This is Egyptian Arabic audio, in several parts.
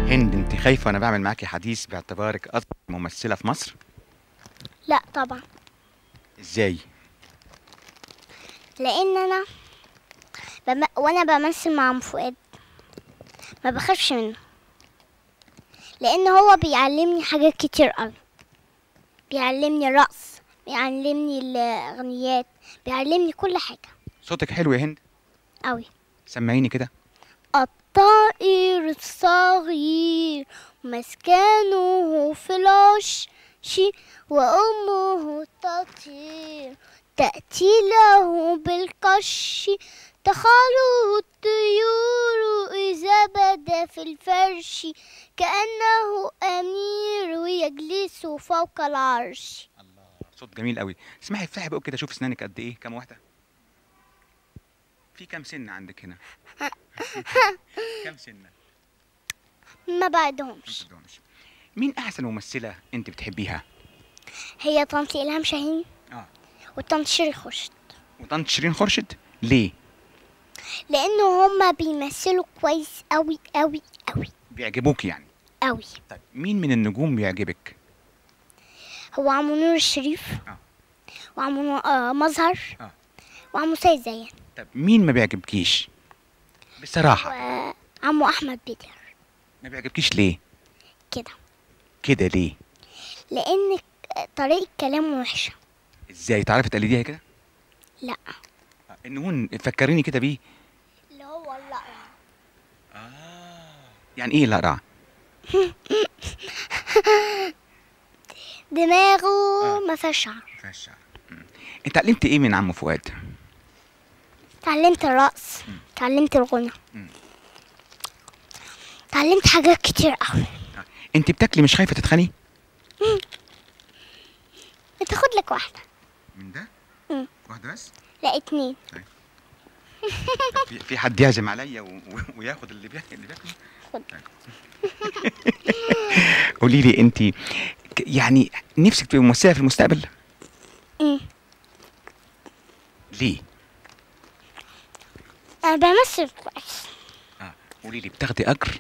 هند انت خايفه وانا بعمل معاكي حديث باعتبارك اصغر ممثله في مصر لا طبعا ازاي لان انا بم... وانا بمثل مع عم فؤاد ما بخافش منه لان هو بيعلمني حاجات كتير قوي بيعلمني الرقص بيعلمني الاغنيات بيعلمني كل حاجه صوتك حلو يا هند قوي سمعيني كده الطائر الصغير مسكنه في العش وأمه تطير تأتي له بالقش تخاله الطيور إذا بدا في الفرش كأنه أمير يجلس فوق العرش الله صوت جميل قوي اسمعي افتحي بقى كده شوف اسنانك قد ايه كام واحده في كام سنه عندك هنا كام سنه ما بعدهمش مش مين احسن ممثله انت بتحبيها هي طنط إلهام شاهين اه وطنط شيري خورشيد وطنط شيرين خورشيد ليه لأنه هما بيمثلوا كويس أوي أوي أوي بيعجبوك يعني أوي طيب مين من النجوم بيعجبك هو عمو نور الشريف آه. وعمو نو- آه مظهر آه. وعمو سيد زيان طب مين ما بيعجبكيش بصراحه وعمو أحمد بدر ما بيعجبكيش ليه كده كده ليه لأن ك- طريقة كلامه وحشة ازاي تعرفي تقلديها كده لا آه، النهون فكريني كده بيه اللي هو الأقرع اه يعني ايه الاقرع دماغه آه. ما فيهاش شعر انت علمت ايه من عم فؤاد اتعلمت الرقص اتعلمت الغنى مم. اتعلمت حاجات كتير قوي انت بتاكلي مش خايفه تتخني بتاخد لك واحدة من ده مم. واحده بس لا اتنين في, في حد يعزم عليا و... و... وياخد اللي بياكل اللي بياكله خد. قولي لي انت ك- يعني نفسك تبقي ممثله في المستقبل مم. ليه أنا بمثل كويس اه قولي لي بتاخدي اجر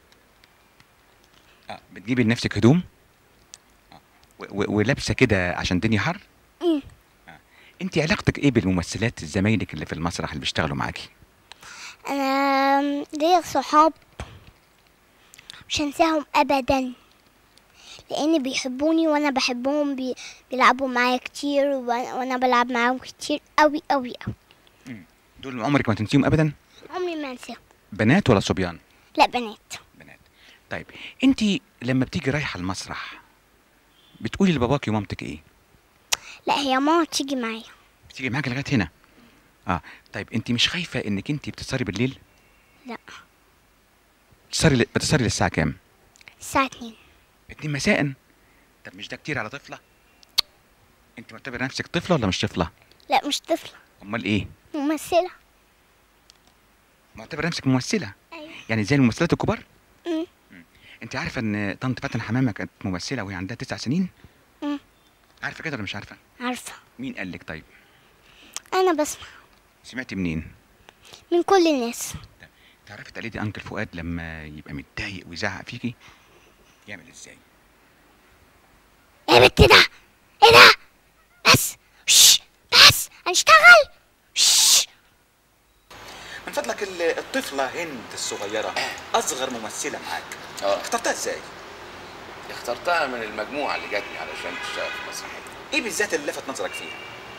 اه بتجيبي لنفسك هدوم آه. و... و... ولابسه كده عشان الدنيا حر مم. آه. انت علاقتك ايه بالممثلات زمايلك اللي في المسرح اللي بيشتغلوا معاكي أنا ليا صحاب مش هنساهم أبدا لأن بيحبوني وأنا بحبهم بي... بيلعبوا معايا كتير وأنا وأنا بلعب معاهم كتير أوي أوي أوي دول عمرك ما تنسيهم ابدا عمري ما أنساهم بنات ولا صبيان لا بنات بنات طيب انت لما بتيجي رايحه المسرح بتقولي لباباكي ومامتك ايه لا هي ماما تيجي معايا بتيجي معاكي لغايه هنا اه طيب انت مش خايفه انك انت بتسهري بالليل لا بتسهري ل... بتسهري للساعه كام الساعة اتنين اتنين مساء طب مش ده كتير على طفله انت معتبره نفسك طفله ولا مش طفله لا مش طفلة امال ايه ممثلة معتبره نفسك ممثله أيوة يعني زي الممثلات الكبار مم. انت عارفه ان طنط فاتن حمامه كانت ممثله وهي عندها تسع سنين مم. عارفه كده ولا مش عارفه عارفة مين قال لك طيب أنا بسمع سمعتي منين من كل الناس تعرفي تقلدي انكل فؤاد لما يبقى متضايق ويزعق فيكي يعمل ازاي ايه بنت ده ايه ده بس شش بس هنشتغل شش من فضلك ال- الطفله هند الصغيره اصغر ممثله معاك اه اخترتها ازاي اخترتها من المجموعه اللي جاتني علشان تشتغل في مسرحيه ايه بالذات اللي لفت نظرك فيها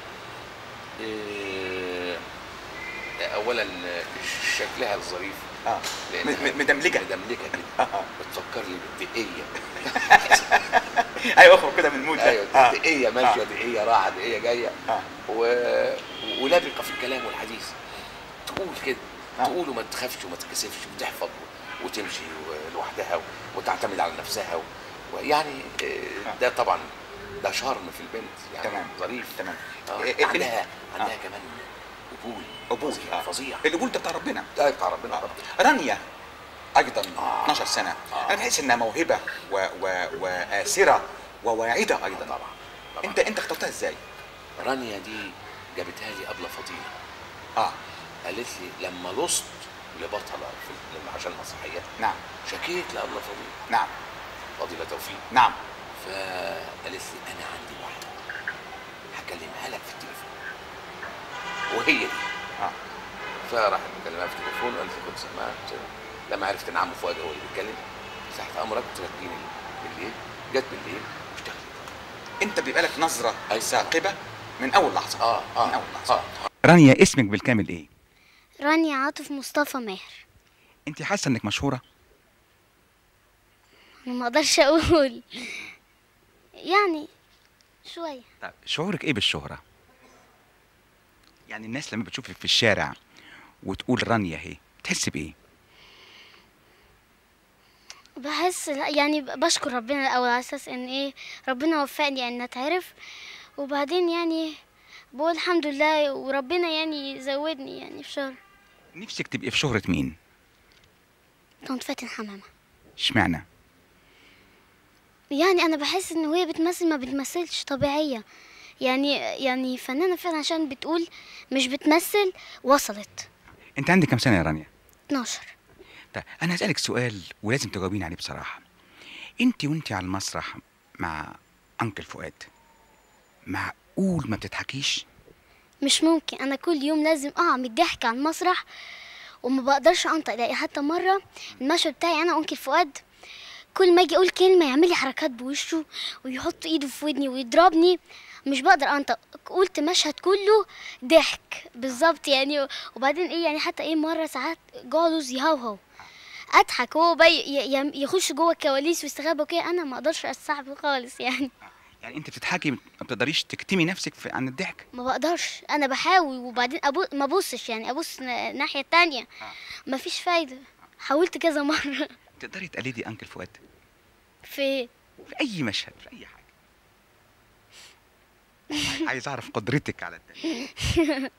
إيه اولا شكلها الظريف اه لأنها م- م- مدملجة. مدملجه جدا آه. بتفكرني بالدقيه ايوه اخرج كده من المود ده. ايوه آه. دقيه ماشيه دقيه راحه دقيه جايه آه. و... ولبقه في الكلام والحديث تقول كده آه. تقول وما تخافش وما تتكسفش وتحفظ وتمشي لوحدها وتعتمد على نفسها و... ويعني آه، ده طبعا ده شرم في البنت يعني تمام. ظريف تمام آه. إيه- إيه- عندها آه. عندها كمان قبول قبول فظيع آه. فظيع القبول ده بتاع ربنا ده بتاع ربنا طبعا رانيا ايضا آه. 12 سنه آه. انا بحس انها موهبه و... و... وآسرة وواعده ايضا طبعا طبعا انت انت اخترتها ازاي رانيا دي جابتها لي قبل فضيله اه قالت لي لما لصت لبطله في المحاشاه المسرحيه نعم شكيت لله فضيل نعم فضيله توفيق نعم فقالت لي انا عندي واحده هكلمها لك في التليفون وهي دي اه فراحت مكلمها في التليفون وقالت لي خد سماعه لما عرفت ان عم فؤاد هو اللي بيتكلم تحت امرك توديني بالليل جت بالليل واشتغلت انت بيبقى لك نظره أيوة. ثاقبه من اول لحظه اه اه من اول لحظه اه رانيا اسمك بالكامل ايه رانيا عاطف مصطفى ماهر انت حاسه انك مشهوره أنا ما اقدرش اقول يعني شويه طب شعورك ايه بالشهره يعني الناس لما بتشوفك في الشارع وتقول رانيا اهي تحس بايه بحس لا يعني ب- بشكر ربنا الاول على اساس ان ايه ربنا وفقني ان اتعرف وبعدين يعني بقول الحمد لله وربنا يعني زودني يعني في شهر نفسك تبقي في شهره مين كنت فاتن حمامه اشمعنى يعني انا بحس ان وهي بتمثل ما بتمثلش طبيعيه يعني يعني فنانه فعلا عشان بتقول مش بتمثل وصلت انت عندك كام سنه يا رانيا 12 طيب انا هسالك سؤال ولازم تجاوبيني عليه بصراحه انت وانت على المسرح مع انكل فؤاد معقول ما بتضحكيش مش ممكن انا كل يوم لازم اقع من الضحك على المسرح وما بقدرش انطق يعني حتى مره المشهد بتاعي انا وانكل فؤاد كل ما اجي اقول كلمه يعمل لي حركات بوشه ويحط ايده في ودني ويضربني مش بقدر انطق قلت مشهد كله ضحك بالظبط يعني وبعدين ايه يعني حتى ايه مره ساعات جالوز يهوهو اضحك هو بقى ي- ي- يخش جوه الكواليس ويستخبى وكده انا ما اقدرش استحمل خالص يعني يعني انت بتضحكي ما بتقدريش تكتمي نفسك في عن الضحك ما بقدرش انا بحاول وبعدين أبو... ما ابصش يعني ابص ن- الناحيه التانية ما فيش فايده حاولت كذا مره تقدري تقلدي انكل فؤاد في في اي مشهد في اي حاجه عايز اعرف قدرتك على الضحك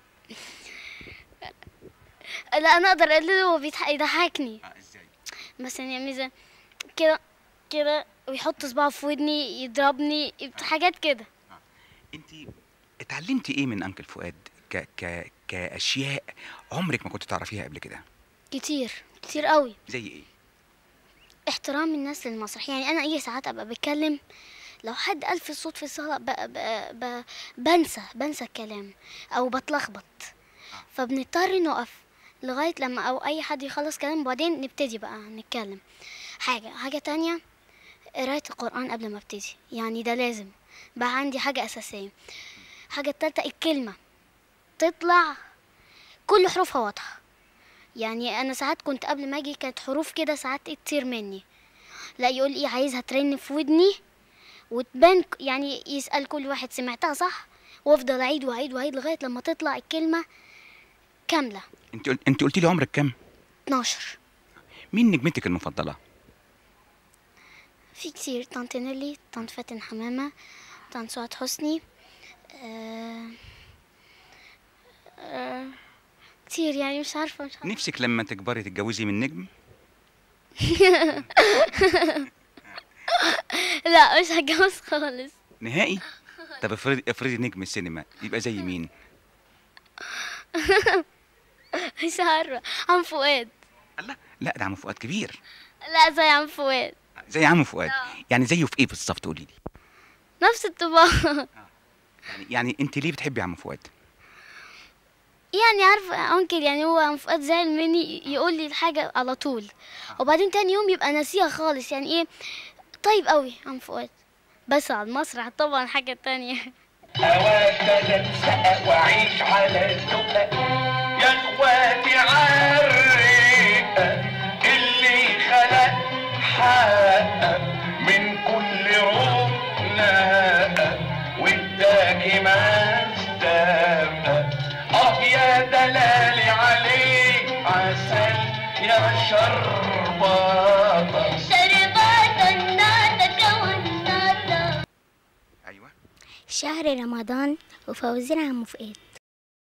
لا انا اقدر اقلده وهو بيضحك يضحكني آه، ازاي مثلا يعمل زي كده كده ويحط صباعه في ودني يضربني حاجات كده انت اتعلمتي ايه من انكل فؤاد ك ك كاشياء عمرك ما كنت تعرفيها قبل كده كتير كتير قوي زي ايه احترام الناس للمسرح يعني انا اي ساعات ابقى بتكلم لو حد قال في الصوت في الصاله ب... ب... ب... بنسى بنسى الكلام او بتلخبط فبنضطر نقف لغايه لما او اي حد يخلص كلام وبعدين نبتدي بقى نتكلم حاجه حاجه تانية قرايه القران قبل ما ابتدي يعني ده لازم بقى عندي حاجه اساسيه حاجه التالتة الكلمه تطلع كل حروفها واضحه يعني انا ساعات كنت قبل ما اجي كانت حروف كده ساعات إيه تطير مني لا يقول ايه عايزها ترن في ودني وتبان ك- يعني يسال كل واحد سمعتها صح وافضل اعيد واعيد واعيد لغايه لما تطلع الكلمه كامله انت قل... انت قلتي لي عمرك كام 12 مين نجمتك المفضله في كتير طنط نيلي طنط فاتن حمامه طنط سعاد حسني آه آه كتير يعني مش عارفه مش عارفه نفسك لما تكبري تتجوزي من نجم لا مش هتجوز خالص نهائي طب افرضي افرضي نجم السينما يبقى زي مين مش عارفه عم فؤاد الله لا ده عم فؤاد كبير لا زي عم فؤاد زي عم فؤاد يعني زيه في ايه بالظبط قولي لي نفس الطباع يعني يعني انت ليه بتحبي عم فؤاد يعني عارفه انكل يعني هو عم فؤاد زعل مني يقول لي الحاجه على طول وبعدين تاني يوم يبقى ناسيها خالص يعني ايه طيب قوي عم فؤاد بس على المسرح طبعا حاجه تانية أود أنسى وأعيش على الزقة يا إخواتي عالرقة اللي خلق حقق من كل روح نقى واداكي ما استبقى آه يا دلالي عليه عسل يا شربطة شربات النادك والنادك ايوه شهر رمضان وفوزنا عم فؤاد